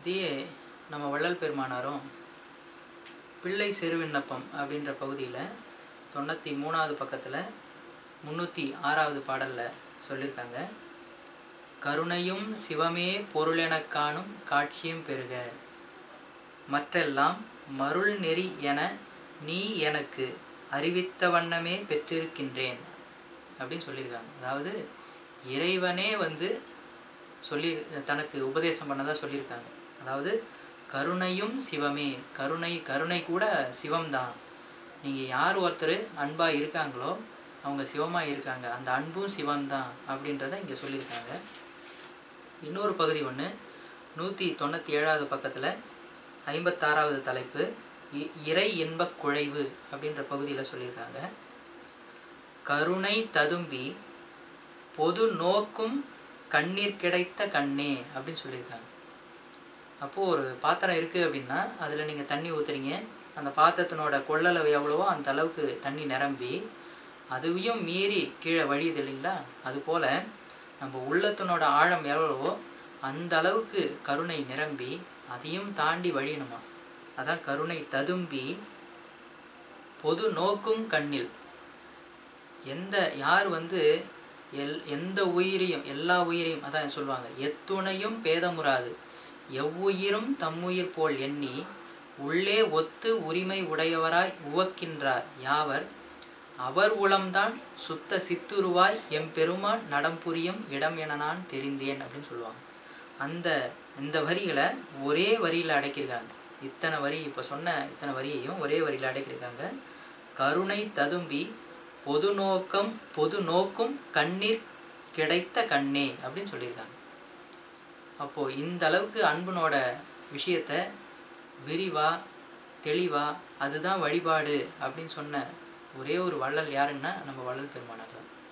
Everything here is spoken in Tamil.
இதையே நம்ம வள்ளல் பெருமானாரும் பிள்ளை சிறுவிண்ணப்பம் அப்படின்ற பகுதியில் தொண்ணூற்றி மூணாவது பக்கத்தில் முந்நூற்றி ஆறாவது பாடலில் சொல்லியிருக்காங்க கருணையும் சிவமே பொருளெனக் காணும் காட்சியும் பெறுக மற்றெல்லாம் மருள் நெறி என நீ எனக்கு அறிவித்த வண்ணமே பெற்றிருக்கின்றேன் அப்படின்னு சொல்லியிருக்காங்க அதாவது இறைவனே வந்து சொல்லி தனக்கு உபதேசம் பண்ணதா சொல்லியிருக்காங்க அதாவது கருணையும் சிவமே கருணை கருணை கூட சிவம்தான் நீங்கள் யார் ஒருத்தர் அன்பாக இருக்காங்களோ அவங்க சிவமாக இருக்காங்க அந்த அன்பும் சிவம்தான் அப்படின்றத இங்கே சொல்லியிருக்காங்க இன்னொரு பகுதி ஒன்று நூற்றி தொண்ணூற்றி ஏழாவது பக்கத்தில் ஐம்பத்தாறாவது தலைப்பு இ- இறை இன்பக் குழைவு அப்படின்ற பகுதியில் சொல்லியிருக்காங்க கருணை ததும்பி பொது நோக்கும் கண்ணீர் கிடைத்த கண்ணே அப்படின்னு சொல்லியிருக்காங்க அப்போது ஒரு பாத்திரம் இருக்குது அப்படின்னா அதில் நீங்கள் தண்ணி ஊற்றுறீங்க அந்த பாத்திரத்தினோட கொள்ளளவு எவ்வளவோ அந்த அளவுக்கு தண்ணி நிரம்பி அதையும் மீறி கீழே வழியுது இல்லைங்களா அதுபோல் நம்ம உள்ளத்தினோட ஆழம் எவ்வளவோ அந்த அளவுக்கு கருணை நிரம்பி அதையும் தாண்டி வழியணுமா அதான் கருணை ததும்பி பொது நோக்கும் கண்ணில் எந்த யார் வந்து எல் எந்த உயிரையும் எல்லா உயிரையும் அதான் சொல்லுவாங்க எத்துணையும் பேதமுறாது எவ்வுயிரும் தம்முயிர் போல் எண்ணி உள்ளே ஒத்து உரிமை உடையவராய் உவக்கின்றார் யாவர் அவர் உளம்தான் சுத்த சித்துருவாய் எம்பெருமான் நடம்புரியும் இடம் என நான் தெரிந்தேன் அப்படின்னு சொல்லுவாங்க அந்த இந்த வரிகளை ஒரே வரியில் அடக்கியிருக்காங்க இத்தனை வரி இப்போ சொன்ன இத்தனை வரியையும் ஒரே வரியில் அடக்கியிருக்காங்க கருணை ததும்பி பொது நோக்கம் பொது நோக்கும் கண்ணீர் கிடைத்த கண்ணே அப்படின்னு சொல்லியிருக்காங்க அப்போது இந்த அளவுக்கு அன்புனோட விஷயத்த விரிவா தெளிவா அதுதான் வழிபாடு அப்படின்னு சொன்ன ஒரே ஒரு வள்ளல் யாருன்னா நம்ம வள்ளல் பெருமானார் தான்